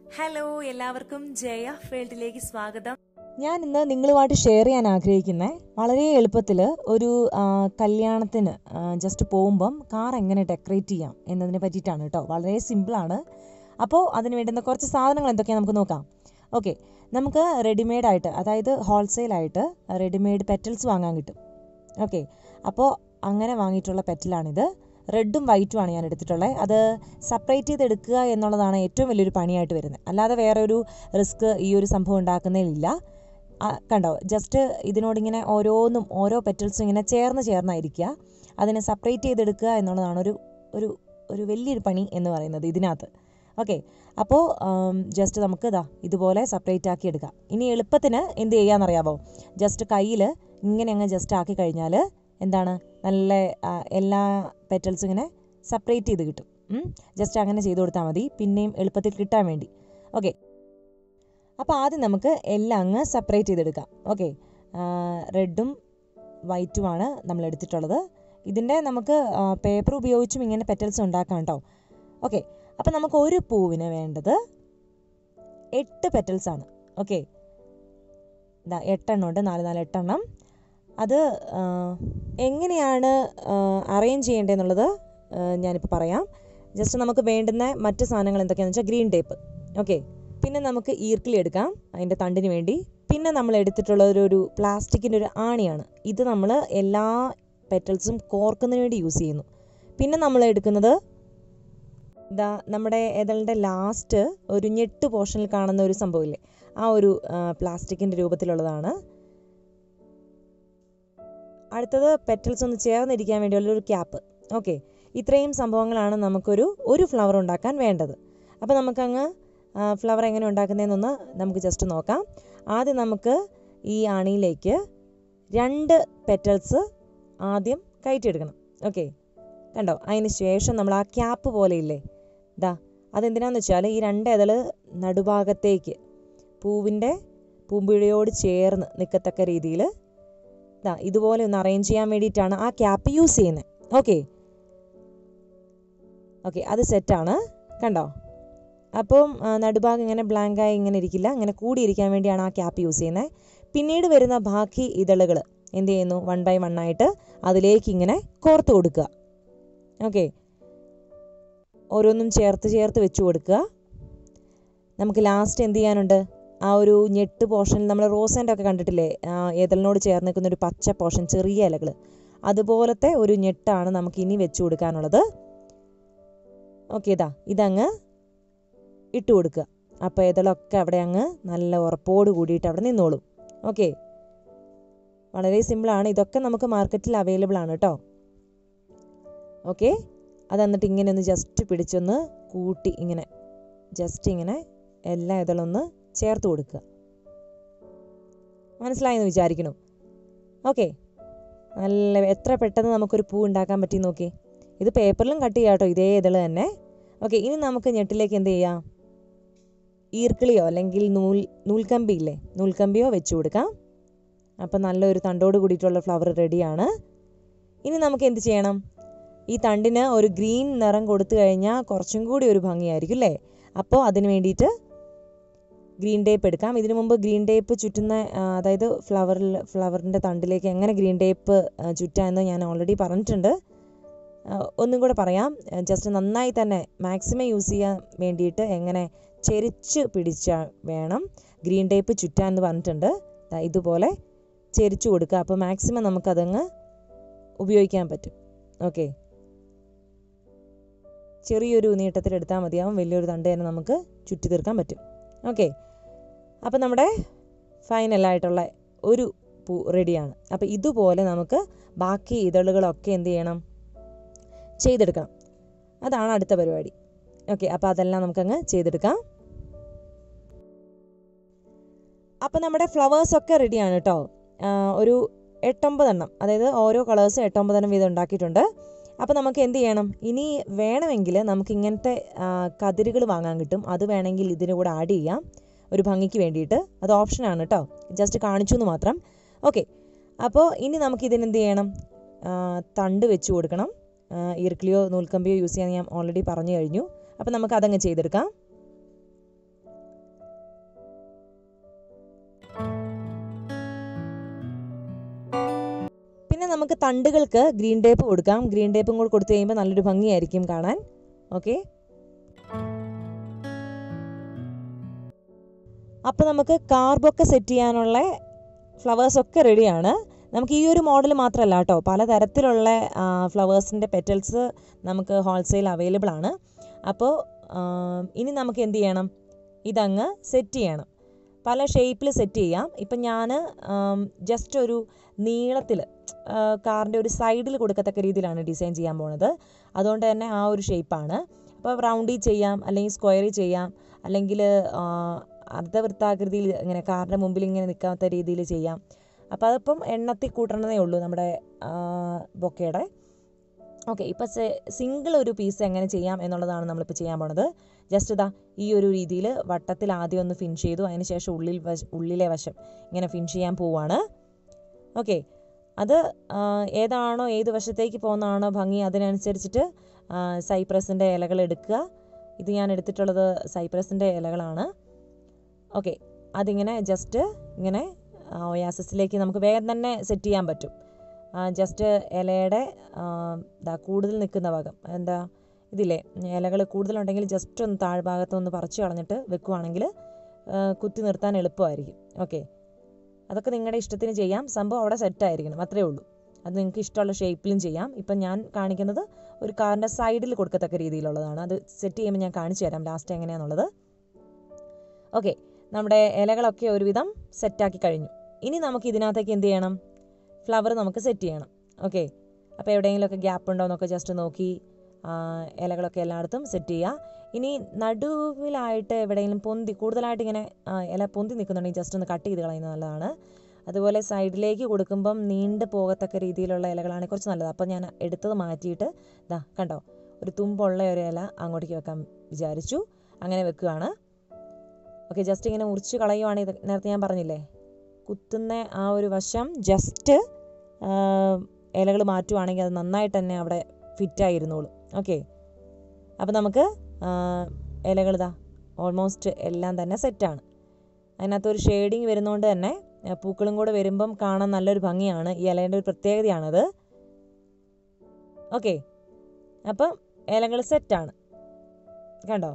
hello എല്ലാവർക്കും ജയ ഫീൽഡിലേക്ക് സ്വാഗതം ഞാൻ ഇന്ന് നിങ്ങളുമായിട്ട് ഷെയർ ചെയ്യാൻ ആഗ്രഹിക്കുന്ന വളരെ എളുപ്പത്തിൽ ഒരു ആ, കല്യാണത്തിന് ജസ്റ്റ് പോകുമ്പം കാർ എങ്ങനെ ഡെക്കറേറ്റ് ചെയ്യാം എന്നതിനെ പറ്റിയിട്ടാണ് കേട്ടോ വളരെ സിമ്പിളാണ് അപ്പോൾ അതിന് വേണ്ടുന്ന കുറച്ച് സാധനങ്ങൾ എന്തൊക്കെയാണ് നമുക്ക് നോക്കാം ഓക്കെ നമുക്ക് റെഡിമെയ്ഡ് ആയിട്ട് അതായത് ഹോൾസെയിലായിട്ട് റെഡിമെയ്ഡ് പെറ്റൽസ് വാങ്ങാൻ കിട്ടും ഓക്കെ അപ്പോൾ അങ്ങനെ വാങ്ങിയിട്ടുള്ള പെറ്റലാണിത് റെഡും വൈറ്റും ആണ് ഞാൻ എടുത്തിട്ടുള്ളത് അത് സെപ്പറേറ്റ് ചെയ്ത് എടുക്കുക എന്നുള്ളതാണ് ഏറ്റവും വലിയൊരു പണിയായിട്ട് വരുന്നത് അല്ലാതെ വേറെ ഒരു റിസ്ക് ഈ ഒരു സംഭവം ഉണ്ടാക്കുന്നതിലില്ല ആ, കണ്ടോ ജസ്റ്റ് ഇതിനോടിങ്ങനെ ഓരോന്നും ഓരോ പെറ്റൽസും ഇങ്ങനെ ചേർന്ന് ചേർന്നായിരിക്കുക അതിനെ സെപ്പറേറ്റ് ചെയ്തെടുക്കുക എന്നുള്ളതാണ് ഒരു ഒരു ഒരു വലിയൊരു പണി എന്ന് പറയുന്നത് ഇതിനകത്ത് ഓക്കെ അപ്പോൾ ജസ്റ്റ് നമുക്ക് ഇതാ ഇതുപോലെ സെപ്പറേറ്റ് ആക്കി എടുക്കാം ഇനി എളുപ്പത്തിന് എന്ത് ചെയ്യാമെന്നറിയാമോ ജസ്റ്റ് കയ്യിൽ ഇങ്ങനെ അങ്ങ് ജസ്റ്റ് ആക്കി കഴിഞ്ഞാൽ എന്താണ് നല്ല ആ, എല്ലാ പെറ്റൽസും ഇങ്ങനെ സെപ്പറേറ്റ് ചെയ്ത് കിട്ടും ജസ്റ്റ് അങ്ങനെ ചെയ്ത് കൊടുത്താൽ മതി പിന്നെയും എളുപ്പത്തിൽ കിട്ടാൻ വേണ്ടി ഓക്കെ അപ്പോൾ ആദ്യം നമുക്ക് എല്ലാം അങ്ങ് സെപ്പറേറ്റ് ചെയ്തെടുക്കാം ഓക്കെ റെഡും വൈറ്റുമാണ് നമ്മൾ എടുത്തിട്ടുള്ളത് ഇതിൻ്റെ നമുക്ക് പേപ്പർ ഉപയോഗിച്ചും ഇങ്ങനെ പെറ്റൽസ് ഉണ്ടാക്കാം കേട്ടോ ഓക്കെ അപ്പോൾ നമുക്ക് ഒരു പൂവിന് വേണ്ടത് എട്ട് പെറ്റൽസ് ആണ് ഓക്കെ ഇതാ എട്ടെണ്ണം ഉണ്ട് നാല് നാല് എട്ടെണ്ണം അത് ആ, എങ്ങനെയാണ് അറേഞ്ച് ചെയ്യേണ്ടതെന്നുള്ളത് ആ, ഞാനിപ്പോൾ പറയാം ജസ്റ്റ് നമുക്ക് വേണ്ടുന്ന മറ്റ് സാധനങ്ങൾ എന്തൊക്കെയാണെന്ന് വെച്ചാൽ ഗ്രീൻ ടേപ്പ് ഓക്കെ പിന്നെ നമുക്ക് ഈർക്കിലി എടുക്കാം അതിൻ്റെ തണ്ടിന് വേണ്ടി പിന്നെ നമ്മൾ എടുത്തിട്ടുള്ള ഒരു ഒരു പ്ലാസ്റ്റിക്കിൻ്റെ ഒരു ആണിയാണ് ഇത് നമ്മൾ എല്ലാ പെറ്റൽസും കോർക്കുന്നതിന് വേണ്ടി യൂസ് ചെയ്യുന്നു പിന്നെ നമ്മൾ എടുക്കുന്നത് ഇതാ നമ്മുടെ ഏതളിൻ്റെ ലാസ്റ്റ് ഒരു ഞെട്ട് പോർഷനിൽ കാണുന്ന ഒരു സംഭവമില്ലേ ആ ഒരു പ്ലാസ്റ്റിക്കിൻ്റെ രൂപത്തിലുള്ളതാണ് അടുത്തത് പെറ്റൽസ് ഒന്ന് ചേർന്നിരിക്കാൻ വേണ്ടിയുള്ള ഒരു ക്യാപ്പ് ഓക്കെ ഇത്രയും സംഭവങ്ങളാണ് നമുക്കൊരു ഒരു ഫ്ലവർ ഉണ്ടാക്കാൻ വേണ്ടത് അപ്പോൾ നമുക്കങ്ങ് ഫ്ലവർ എങ്ങനെ ഉണ്ടാക്കുന്നതെന്നൊന്ന് നമുക്ക് ജസ്റ്റ് നോക്കാം ആദ്യം നമുക്ക് ഈ അണിയിലേക്ക് രണ്ട് പെറ്റൽസ് ആദ്യം കയറ്റിയെടുക്കണം ഓക്കെ കണ്ടോ അതിന് ശേഷം നമ്മൾ ആ ക്യാപ്പ് പോലെ ഇല്ലേ ഇതാ അതെന്തിനാന്ന് വെച്ചാൽ ഈ രണ്ട് ഇതള് നടുഭാഗത്തേക്ക് പൂവിൻ്റെ പൂമ്പിഴയോട് ചേർന്ന് നിൽക്കത്തക്ക രീതിയിൽ ഇതാ ഇതുപോലെ ഒന്ന് അറേഞ്ച് ചെയ്യാൻ വേണ്ടിയിട്ടാണ് ആ ക്യാപ്പ് യൂസ് ചെയ്യുന്നത് ഓക്കെ ഓക്കെ അത് സെറ്റാണ് കണ്ടോ അപ്പം ആ, നടുഭാഗം ഇങ്ങനെ ബ്ലാങ്കായി ഇങ്ങനെ ഇരിക്കില്ല ഇങ്ങനെ കൂടിയിരിക്കാൻ വേണ്ടിയാണ് ആ ക്യാപ്പ് യൂസ് ചെയ്യുന്നത് പിന്നീട് വരുന്ന ബാക്കി ഇതളുകൾ എന്ത് ചെയ്യുന്നു വൺ ബൈ വൺ ആയിട്ട് അതിലേക്ക് ഇങ്ങനെ കോർത്ത് കൊടുക്കുക ഓക്കെ ഓരോന്നും ചേർത്ത് ചേർത്ത് വെച്ച് കൊടുക്കുക നമുക്ക് ലാസ്റ്റ് എന്ത് ചെയ്യാനുണ്ട് ആ ഒരു ഞെട്ട് പോർഷനിൽ നമ്മൾ റോസേൻ്റെ ഒക്കെ കണ്ടിട്ടില്ലേ ആ, ഏതലിനോട് ചേർന്ന് നിൽക്കുന്ന ഒരു പച്ച പോർഷൻ ചെറിയ ഇലകൾ അതുപോലത്തെ ഒരു ഞെട്ടാണ് നമുക്ക് ഇനി വെച്ച് കൊടുക്കാനുള്ളത് ഓക്കെ ഇതാ ഇതങ്ങ് ഇട്ട് കൊടുക്കുക അപ്പോൾ ഏതളൊക്കെ അവിടെ അങ്ങ് നല്ല ഉറപ്പോട് കൂടിയിട്ട് അവിടെ നിന്നോളും ഓക്കെ വളരെ സിമ്പിളാണ് ഇതൊക്കെ നമുക്ക് മാർക്കറ്റിൽ അവൈലബിൾ ആണ് കേട്ടോ ഓക്കെ അത് എന്നിട്ട് ഇങ്ങനെ ഒന്ന് ജസ്റ്റ് പിടിച്ചൊന്ന് കൂട്ടി ഇങ്ങനെ ജസ്റ്റ് ഇങ്ങനെ എല്ലാ ഇതളൊന്ന് ചേർത്ത് കൊടുക്കുക മനസ്സിലായെന്ന് വിചാരിക്കുന്നു ഓക്കെ നല്ല എത്ര പെട്ടെന്ന് നമുക്കൊരു പൂ ഉണ്ടാക്കാൻ പറ്റി നോക്കി ഇത് പേപ്പറിലും കട്ട് ചെയ്യാം കേട്ടോ ഇതേ ഇതള് തന്നെ ഓക്കെ ഇനി നമുക്ക് ഞെട്ടിലേക്ക് എന്ത് ചെയ്യാം ഈർക്കിളിയോ അല്ലെങ്കിൽ നൂൽ നൂൽക്കമ്പി ഇല്ലേ നൂൽക്കമ്പിയോ വെച്ച് കൊടുക്കാം അപ്പം നല്ലൊരു തണ്ടോട് കൂടിയിട്ടുള്ള ഫ്ലവർ റെഡിയാണ് ഇനി നമുക്ക് എന്ത് ചെയ്യണം ഈ തണ്ടിന് ഒരു ഗ്രീൻ നിറം കൊടുത്തു കഴിഞ്ഞാൽ കുറച്ചും കൂടി ഒരു ഭംഗിയായിരിക്കും അല്ലേ അപ്പോൾ അതിന് വേണ്ടിയിട്ട് ഗ്രീൻ ടേപ്പ് എടുക്കാം ഇതിനു മുമ്പ് ഗ്രീൻ ടേപ്പ് ചുറ്റുന്ന ആ, അതായത് ഫ്ലവറിൽ ഫ്ലവറിൻ്റെ തണ്ടിലേക്ക് എങ്ങനെ ഗ്രീൻ ടേപ്പ് ചുറ്റാമെന്ന് ഞാൻ ഓൾറെഡി പറഞ്ഞിട്ടുണ്ട് ആ, ഒന്നും കൂടെ പറയാം ജസ്റ്റ് നന്നായി തന്നെ മാക്സിമം യൂസ് ചെയ്യാൻ വേണ്ടിയിട്ട് എങ്ങനെ ചെരിച്ച് പിടിച്ച വേണം ഗ്രീൻ ടേപ്പ് ചുറ്റാൻ എന്ന് പറഞ്ഞിട്ടുണ്ട് ദാ ഇതുപോലെ ചെരിച്ചു കൊടുക്കുക അപ്പോൾ മാക്സിമം നമുക്കതങ്ങ് ഉപയോഗിക്കാൻ പറ്റും ഓക്കെ ചെറിയൊരു നീട്ടത്തിൽ എടുത്താൽ മതിയാവും വലിയൊരു തണ്ട് തന്നെ നമുക്ക് ചുറ്റി തീർക്കാൻ പറ്റും ഓക്കെ അപ്പോൾ നമ്മുടെ ഫൈനലായിട്ടുള്ള ഒരു പൂ റെഡിയാണ് അപ്പോൾ ഇതുപോലെ നമുക്ക് ബാക്കി ഇതളുകളൊക്കെ എന്ത് ചെയ്യണം ചെയ്തെടുക്കണം അതാണ് അടുത്ത പരിപാടി ഓക്കെ അപ്പോൾ അതെല്ലാം നമുക്കങ്ങ് ചെയ്തെടുക്കാം അപ്പോൾ നമ്മുടെ ഫ്ലവേഴ്സൊക്കെ റെഡിയാണ് കേട്ടോ ഒരു എട്ടൊമ്പതെണ്ണം അതായത് ഓരോ കളേഴ്സും എട്ടൊമ്പതെണ്ണം വീതം ഉണ്ടാക്കിയിട്ടുണ്ട് അപ്പോൾ നമുക്ക് എന്ത് ചെയ്യണം ഇനി വേണമെങ്കിൽ നമുക്ക് ഇങ്ങനത്തെ കതിരുകൾ വാങ്ങാൻ കിട്ടും അത് വേണമെങ്കിൽ ഇതിൻ്റെ കൂടെ ആഡ് ചെയ്യാം ഒരു ഭംഗിക്ക് വേണ്ടിയിട്ട് അത് ഓപ്ഷനാണ് കേട്ടോ ജസ്റ്റ് കാണിച്ചു എന്ന് മാത്രം ഓക്കെ അപ്പോൾ ഇനി നമുക്ക് ഇതിനെന്ത് ചെയ്യണം ആ, തണ്ട് വെച്ച് കൊടുക്കണം ആ, ഈർക്കിളിയോ നൂൽക്കമ്പിയോ യൂസ് ചെയ്യാൻ ഞാൻ ഓൾറെഡി പറഞ്ഞു കഴിഞ്ഞു അപ്പോൾ നമുക്ക് അതങ്ങ് ചെയ്തെടുക്കാം നമുക്ക് തണ്ടുകൾക്ക് ഗ്രീൻ ടേപ്പ് കൊടുക്കാം ഗ്രീൻ ടേപ്പും കൂടെ കൊടുത്തു കഴിയുമ്പോൾ നല്ലൊരു ഭംഗിയായിരിക്കും കാണാൻ ഓക്കെ അപ്പോൾ നമുക്ക് കാർബൊക്കെ സെറ്റ് ചെയ്യാനുള്ള ഫ്ലവേഴ്സൊക്കെ റെഡിയാണ് നമുക്ക് ഈ ഒരു മോഡൽ മാത്രമല്ല കേട്ടോ പലതരത്തിലുള്ള ഫ്ലവേഴ്സിൻ്റെ പെറ്റൽസ് നമുക്ക് ഹോൾസെയിൽ അവൈലബിൾ ആണ് അപ്പോൾ ഇനി നമുക്ക് എന്ത് ചെയ്യണം ഇതങ്ങ് സെറ്റ് ചെയ്യണം പല ഷേപ്പിൽ സെറ്റ് ചെയ്യാം ഇപ്പം ഞാൻ ജസ്റ്റ് ഒരു നീളത്തിൽ കാറിൻ്റെ ഒരു സൈഡിൽ കൊടുക്കത്തക്ക രീതിയിലാണ് ഡിസൈൻ ചെയ്യാൻ പോണത് അതുകൊണ്ട് തന്നെ ആ ഒരു ഷേപ്പാണ് അപ്പോൾ റൗണ്ടിൽ ചെയ്യാം അല്ലെങ്കിൽ സ്ക്വയറിൽ ചെയ്യാം അല്ലെങ്കിൽ അർദ്ധവൃത്താകൃതിയിൽ ഇങ്ങനെ കാറിൻ്റെ മുമ്പിൽ ഇങ്ങനെ നിൽക്കാത്ത രീതിയിൽ ചെയ്യാം അപ്പോൾ അതിപ്പം എണ്ണത്തിൽ കൂട്ടണതേ ഉള്ളൂ നമ്മുടെ ബൊക്കയുടെ ഓക്കെ ഇപ്പം സിംഗിൾ ഒരു പീസ് എങ്ങനെ ചെയ്യാം എന്നുള്ളതാണ് നമ്മളിപ്പോൾ ചെയ്യാൻ പോണത് ജസ്റ്റ് ഇതാ ഈ ഒരു രീതിയിൽ വട്ടത്തിൽ ആദ്യം ഒന്ന് ഫിനിഷ് ചെയ്തു അതിന് ശേഷം ഉള്ളിൽ വശ ഉള്ളിലെ വശം ഇങ്ങനെ ഫിനിഷ് ചെയ്യാൻ പോവാണ് ഓക്കെ അത് ഏതാണോ ഏത് വശത്തേക്ക് പോകുന്നതാണോ ഭംഗി അതിനനുസരിച്ചിട്ട് സൈപ്രസിൻ്റെ ഇലകൾ എടുക്കുക ഇത് ഞാൻ എടുത്തിട്ടുള്ളത് സൈപ്രസിൻ്റെ ഇലകളാണ് ഓക്കെ അതിങ്ങനെ ജസ്റ്റ് ഇങ്ങനെ ഒയാസസിലേക്ക് നമുക്ക് വേഗം തന്നെ സെറ്റ് ചെയ്യാൻ പറ്റും ജസ്റ്റ് ഇലയുടെ ഇതാ കൂടുതൽ നിൽക്കുന്ന ഭാഗം എന്താ ഇതില്ലേ ഇലകൾ കൂടുതലുണ്ടെങ്കിൽ ജസ്റ്റ് ഒന്ന് താഴ്ഭാഗത്ത് ഒന്ന് പറിച്ചു കളഞ്ഞിട്ട് വെക്കുവാണെങ്കിൽ കുത്തി നിർത്താൻ എളുപ്പമായിരിക്കും ഓക്കെ അതൊക്കെ നിങ്ങളുടെ ഇഷ്ടത്തിന് ചെയ്യാം സംഭവം അവിടെ സെറ്റായിരിക്കണം അത്രേ ഉള്ളൂ അത് നിങ്ങൾക്ക് ഇഷ്ടമുള്ള ഷേപ്പിലും ചെയ്യാം ഇപ്പം ഞാൻ കാണിക്കുന്നത് ഒരു കാറിൻ്റെ സൈഡിൽ കൊടുക്കത്തക്ക രീതിയിലുള്ളതാണ് അത് സെറ്റ് ചെയ്യുമ്പോൾ ഞാൻ കാണിച്ചു തരാം ലാസ്റ്റ് എങ്ങനെയാണെന്നുള്ളത് ഓക്കെ നമ്മുടെ ഇലകളൊക്കെ ഒരുവിധം സെറ്റാക്കി കഴിഞ്ഞു ഇനി നമുക്ക് ഇതിനകത്തേക്ക് എന്ത് ചെയ്യണം ഫ്ലവർ നമുക്ക് സെറ്റ് ചെയ്യണം ഓക്കെ അപ്പോൾ എവിടെയെങ്കിലുമൊക്കെ ഗ്യാപ്പ് ഉണ്ടോ എന്നൊക്കെ ജസ്റ്റ് നോക്കി ഇലകളൊക്കെ എല്ലായിടത്തും സെറ്റ് ചെയ്യുക ഇനി നടുവിലായിട്ട് എവിടെയെങ്കിലും പൊന്തി കൂടുതലായിട്ട് ഇങ്ങനെ ഇല പൊന്തി നിൽക്കുന്നുണ്ടെങ്കിൽ ജസ്റ്റ് ഒന്ന് കട്ട് ചെയ്ത് കളയുന്നത് നല്ലതാണ് അതുപോലെ സൈഡിലേക്ക് കൊടുക്കുമ്പം നീണ്ടു പോകത്തക്ക രീതിയിലുള്ള ഇലകളാണ് കുറച്ച് നല്ലത് അപ്പോൾ ഞാൻ എടുത്തത് മാറ്റിയിട്ട് ഇതാ കണ്ടോ ഒരു തുമ്പുള്ള ഒരു ഇല അങ്ങോട്ടേക്ക് വെക്കാൻ വിചാരിച്ചു അങ്ങനെ വെക്കുകയാണ് ഓക്കെ ജസ്റ്റ് ഇങ്ങനെ മുറിച്ച് കളയുവാണെങ്കിൽ നേരത്തെ ഞാൻ പറഞ്ഞില്ലേ കുത്തുന്ന ആ ഒരു വശം ജസ്റ്റ് ഇലകൾ മാറ്റുവാണെങ്കിൽ അത് നന്നായിട്ട് തന്നെ അവിടെ ഫിറ്റായിരുന്നോളും ഓക്കെ അപ്പോൾ നമുക്ക് ഇലകൾ ഇതാ ഓൾമോസ്റ്റ് എല്ലാം തന്നെ സെറ്റാണ് അതിനകത്ത് ഒരു ഷെയ്ഡിങ് വരുന്നതുകൊണ്ട് തന്നെ പൂക്കളും കൂടെ വരുമ്പം കാണാൻ നല്ലൊരു ഭംഗിയാണ് ഈ ഇലേൻ്റെ ഒരു പ്രത്യേകതയാണത് ഓക്കെ അപ്പം ഇലകൾ സെറ്റാണ് കണ്ടോ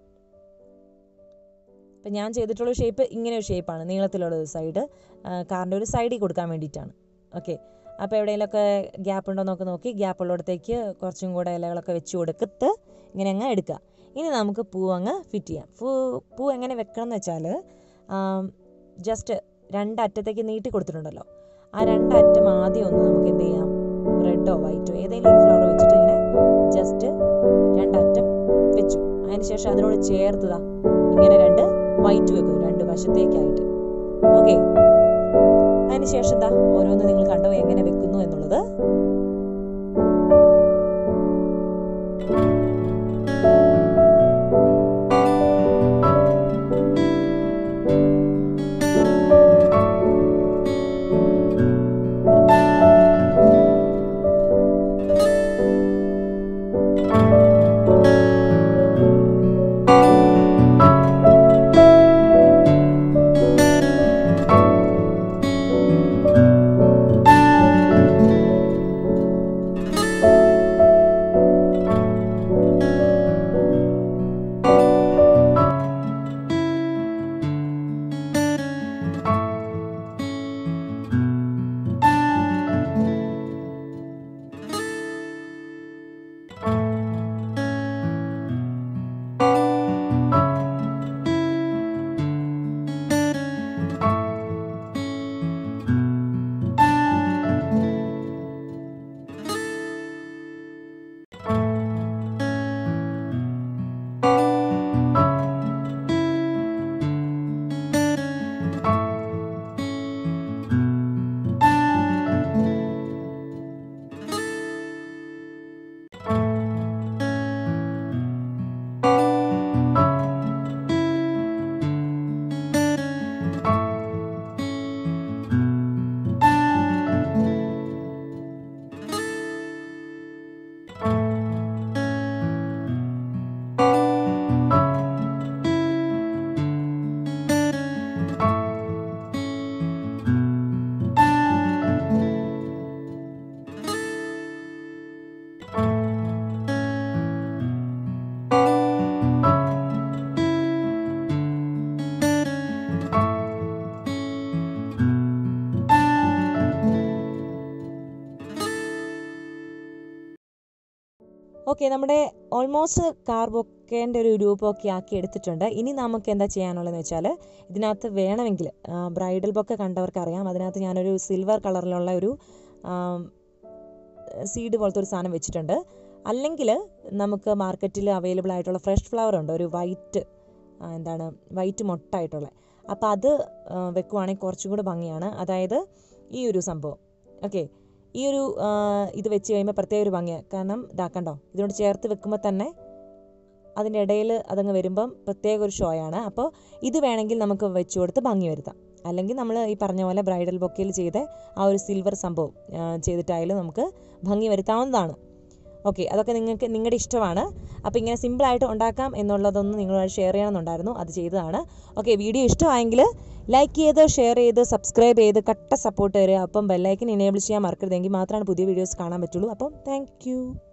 ഇപ്പം ഞാൻ ചെയ്തിട്ടുള്ള ഷേപ്പ് ഇങ്ങനെ ഒരു ഷേപ്പാണ് നീളത്തിലുള്ള ഒരു സൈഡ് കാറിൻ്റെ ഒരു സൈഡിൽ കൊടുക്കാൻ വേണ്ടിയിട്ടാണ് ഓക്കെ അപ്പോൾ എവിടെയെങ്കിലുമൊക്കെ ഗ്യാപ്പ് ഉണ്ടോ എന്നൊക്കെ നോക്കി ഗ്യാപ്പ് ഉള്ളിടത്തേക്ക് കുറച്ചും കൂടെ ഇലകളൊക്കെ വെച്ച് കൊടുക്കത്ത് ഇങ്ങനെ അങ്ങ് എടുക്കുക ഇനി നമുക്ക് പൂ അങ്ങ് ഫിറ്റ് ചെയ്യാം പൂ പൂ എങ്ങനെ വെക്കണം എന്ന് വെച്ചാൽ ജസ്റ്റ് രണ്ടറ്റത്തേക്ക് നീട്ടി കൊടുത്തിട്ടുണ്ടല്ലോ ആ രണ്ടറ്റം ആദ്യം ഒന്ന് നമുക്ക് എന്ത് ചെയ്യാം റെഡോ വൈറ്റോ ഏതെങ്കിലും ഒരു ഫ്ലവർ വെച്ചിട്ട് ഇങ്ങനെ ജസ്റ്റ് രണ്ടറ്റം വെച്ചു അതിനുശേഷം അതിനോട് ചേർത്തതാ ഇങ്ങനെ രണ്ട് വൈറ്റ് വെക്കുന്നു രണ്ട് വശത്തേക്കായിട്ട് ഓക്കെ അതിനുശേഷം എന്താ ഓരോന്ന് നിങ്ങൾ കണ്ടോ എങ്ങനെ വെക്കുന്നു എന്നുള്ളത് ഓക്കെ നമ്മുടെ ഓൾമോസ്റ്റ് കാർ ബൊക്കേൻ്റെ ഒരു രൂപമൊക്കെ ആക്കി എടുത്തിട്ടുണ്ട് ഇനി നമുക്ക് എന്താ ചെയ്യാനുള്ളതെന്ന് വെച്ചാൽ ഇതിനകത്ത് വേണമെങ്കിൽ ബ്രൈഡൽ ബൊക്കെ കണ്ടവർക്ക് അറിയാം അതിനകത്ത് ഞാനൊരു സിൽവർ കളറിലുള്ള ഒരു സീഡ് പോലത്തെ ഒരു സാധനം വെച്ചിട്ടുണ്ട് അല്ലെങ്കിൽ നമുക്ക് മാർക്കറ്റിൽ അവൈലബിൾ ആയിട്ടുള്ള ഫ്രഷ് ഫ്ലവർ ഉണ്ട് ഒരു വൈറ്റ് എന്താണ് വൈറ്റ് മൊട്ടായിട്ടുള്ള അപ്പോൾ അത് ആ, വെക്കുവാണെങ്കിൽ കുറച്ചും കൂടി ഭംഗിയാണ് അതായത് ഈ ഒരു സംഭവം ഓക്കെ ഈ ഒരു ആ, ഇത് വെച്ച് കഴിയുമ്പോൾ പ്രത്യേക ഒരു ഭംഗിയാണ് കാരണം ഇതാക്കണ്ടോ ഇതിനോട് ചേർത്ത് വെക്കുമ്പോൾ തന്നെ അതിൻ്റെ ഇടയിൽ അതങ്ങ് വരുമ്പം പ്രത്യേക ഒരു ഷോയാണ് അപ്പോൾ ഇത് വേണമെങ്കിൽ നമുക്ക് വെച്ച് കൊടുത്ത് ഭംഗി വരുത്താം അല്ലെങ്കിൽ നമ്മൾ ഈ പറഞ്ഞ പോലെ ബ്രൈഡൽ ബൊക്കയിൽ ചെയ്ത ആ ഒരു സിൽവർ സംഭവം ആ, ചെയ്തിട്ടായാലും നമുക്ക് ഭംഗി വരുത്താവുന്നതാണ് ഓക്കെ അതൊക്കെ നിങ്ങൾക്ക് നിങ്ങളുടെ ഇഷ്ടമാണ് അപ്പോൾ ഇങ്ങനെ സിമ്പിളായിട്ട് ഉണ്ടാക്കാം എന്നുള്ളതൊന്ന് നിങ്ങളോട് ഷെയർ ചെയ്യണമെന്നുണ്ടായിരുന്നു അത് ചെയ്തതാണ് ഓക്കെ വീഡിയോ ഇഷ്ടമായെങ്കിൽ ലൈക്ക് ചെയ്ത് ഷെയർ ചെയ്ത് സബ്സ്ക്രൈബ് ചെയ്ത് കട്ട സപ്പോർട്ട് തരിക അപ്പം ബെല്ലൈക്കൻ എനേബിൾ ചെയ്യാൻ മറക്കരുതെങ്കിൽ മാത്രമാണ് പുതിയ വീഡിയോസ് കാണാൻ പറ്റുള്ളൂ അപ്പം താങ്ക്